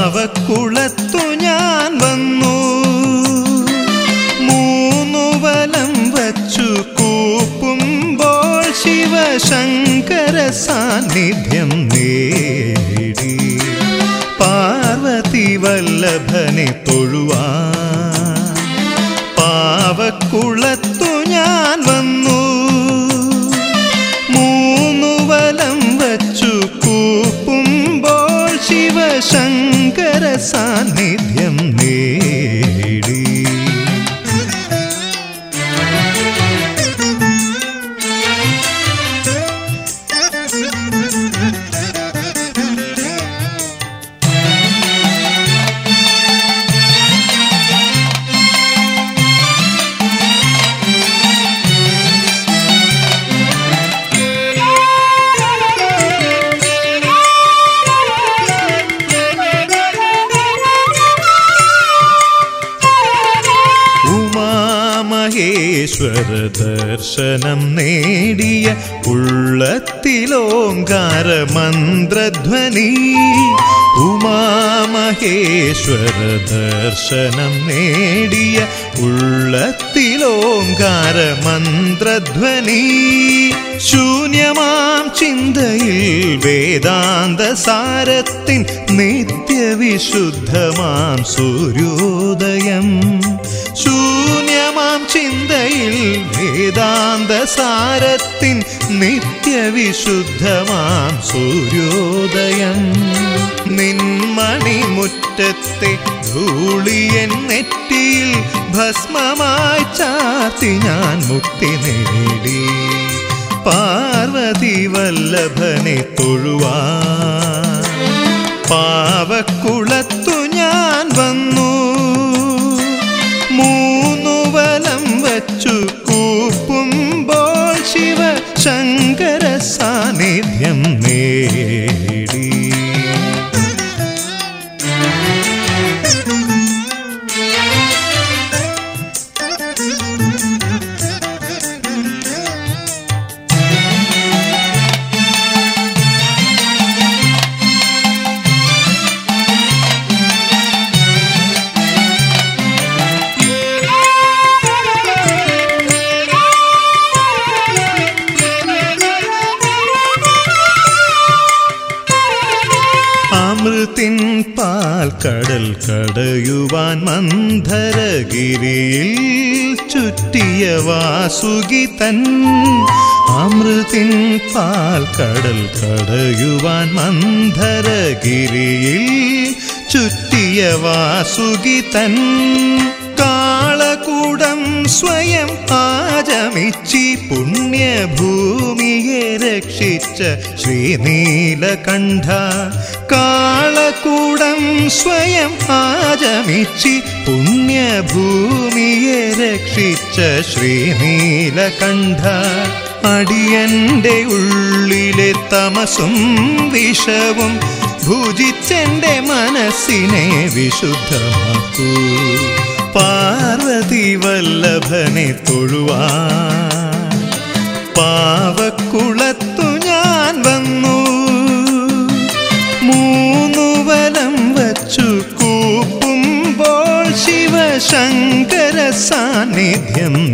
പാവക്കുളത്തു ഞാൻ വന്നു മൂന്നു വലം വച്ചു കൂപ്പുമ്പോൾ ശിവശങ്കര സാന്നിധ്യം നേടി പാർവതി വല്ലഭനെ തൊഴുവാൻ പാവക്കുളത്തു ഞാൻ വന്നു മൂന്നു വലം വച്ചു കൂപ്പുമ്പോൾ ശിവശങ്കര സാന്നിധ്യം നേടി ഉമാമഹേശ്വര ദർശനം നേടിയ ഉള്ളത്തിലോങ്കാര മന്ത്രധ്വനി ഉമാമഹേശ്വര ദർശനം നേടിയ ഉള്ളത്തിലോങ്കാര മന്ത്രധ്വനി ശൂന്യമാം ചിന്തയിൽ വേദാന്ത സാരത്തിൻ നിത്യവിശുദ്ധമാം സൂര്യോദയം ശൂന്യമാം ചിന്തയിൽ വേദാന്ത സാരത്തിൻ നിത്യവിശുദ്ധമാം സൂര്യോദയം നിന്മണിമുറ്റത്തെ ധൂളിയൻ നെറ്റിയിൽ ഭസ്മമായി ചാർത്തി ഞാൻ മുക്തി നേടി പാർവതി വല്ലഭനെ തൊഴുവാൻ പാവക്കുളത്തു ഞാൻ വന്നു മൂന്നു വലം വച്ചു കൂപ്പുമ്പോൾ ശിവ ശങ്കര സാന്നിധ്യം നേടി അമൃതിൻ പാൽ കടൽ കടയുവാൻ മന്ധരഗിരിയിൽ ചുറ്റിയ വാസുകി തൻ അമൃതിൻ പാൽ കടൽ കടയുവാൻ മന്ധരഗിരിയിൽ ചുറ്റിയ വാസുകി തൻ കാളകൂടം സ്വയം ആചമിച്ചി പുണ്യഭൂമിയെ രക്ഷിച്ച ശ്രീനീലകണ്ഠ കാളകൂടം സ്വയം ആചമിച്ചി പുണ്യഭൂമിയെ രക്ഷിച്ച ശ്രീനീലകണ്ഠ അടിയന്റെ ഉള്ളിലെ തമസും വിഷവും ഭുജിച്ചെന്റെ മനസ്സിനെ വിശുദ്ധമാക്കൂ പാർവതി വല്ലഭനെ തൊഴുവാൻ പാവക്കുളത്തു ഞാൻ വന്നു മൂന്നു വലം വച്ചു കൂപ്പുമ്പോൾ ശിവശങ്കര സാന്നിധ്യം